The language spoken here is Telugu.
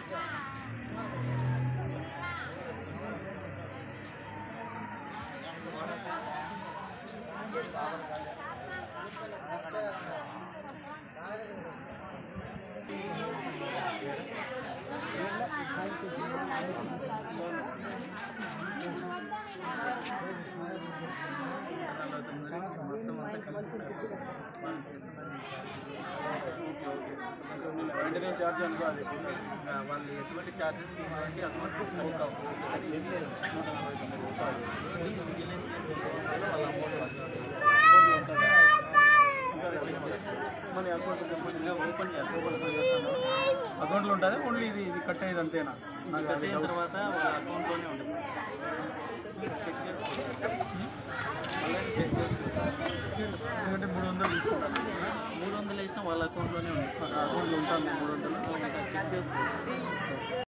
వెంటనే ఛార్జ్ అనుకోవాలి వాళ్ళు ఎటువంటి ఛార్జెస్ తీసుకోవాలంటే అటువంటి ఒక అది ఏం లేదు నూట నలభై తొమ్మిది రూపాయలు వాళ్ళ అమౌంట్ మన అకౌంట్ కంపెనీలో ఓపెన్ చేస్తాను ఓపెన్ చేస్తాను అకౌంట్లో ఉంటుంది ఓన్లీ ఇది ఇది కట్ అయ్యేది అంతేనా నాకు కట్ అయిన తర్వాత వాళ్ళ అకౌంట్లోనే ఉంటుంది చెక్ చేసుకోవాలి అలాగే చెక్ చేసుకోవాలి ఎందుకంటే మూడు వందలు తీసుకుంటాను మూడు వందలు వేసినా వాళ్ళ అకౌంట్లోనే ఉంది అకౌంట్లో ఉంటాను మూడు వందలు చెక్ చేసుకోవాలి